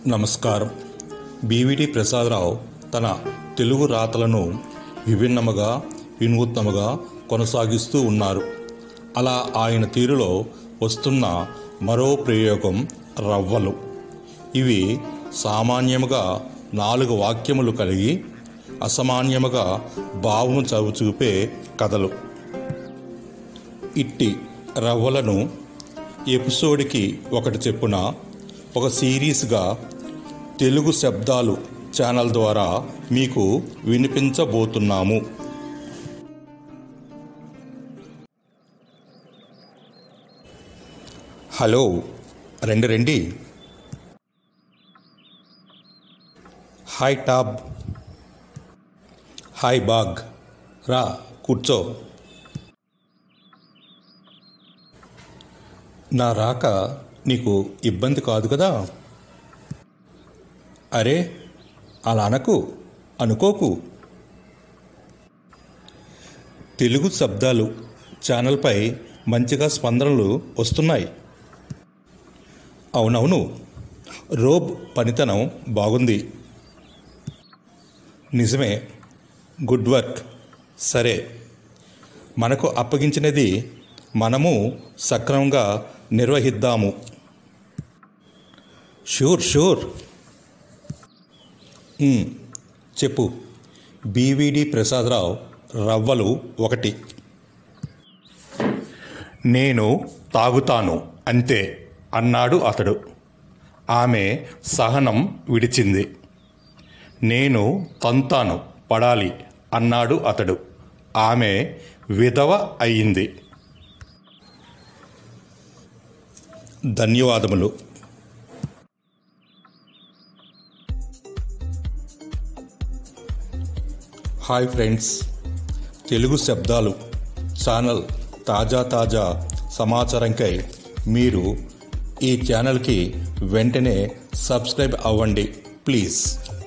నమస్కారం బీవీడి ప్రసాదరావు తన తెలుగు రాతలను విభిన్నముగా వినూత్నముగా కొనసాగిస్తూ ఉన్నారు అలా ఆయన తీరులో వస్తున్న మరో ప్రయోగం రవ్వలు ఇవి సామాన్యముగా నాలుగు వాక్యములు కలిగి అసామాన్యముగా భావము చవి చూపే కథలు ఇట్టి రవ్వలను ఎపిసోడ్కి ఒకటి చెప్పున ఒక సిరీస్గా తెలుగు శబ్దాలు ఛానల్ ద్వారా మీకు వినిపించబోతున్నాము హలో రండి రండి హాయ్ టాబ్ హాయ్ బాగ్ రా కూర్చో నా రాక నీకు ఇబ్బంది కాదు కదా అరే అలా అనకు అనుకోకు తెలుగు శబ్దాలు ఛానల్పై మంచిగా స్పందనలు వస్తున్నాయి అవునవును రోబ్ పనితనం బాగుంది నిజమే గుడ్ వర్క్ సరే మనకు అప్పగించినది మనము సక్రమంగా నిర్వహిద్దాము షూర్ షూర్ ఉమ్, చెప్పు బీవీడి ప్రసాదరావు రవ్వలు ఒకటి నేను తాగుతాను అంతే అన్నాడు అతడు ఆమె సహనం విడిచింది నేను తంతాను పడాలి అన్నాడు అతడు ఆమె విధవ అయింది ధన్యవాదములు హాయ్ ఫ్రెండ్స్ తెలుగు శబ్దాలు ఛానల్ తాజా తాజా సమాచారంకై మీరు ఈ ఛానల్కి వెంటనే సబ్స్క్రైబ్ అవ్వండి ప్లీజ్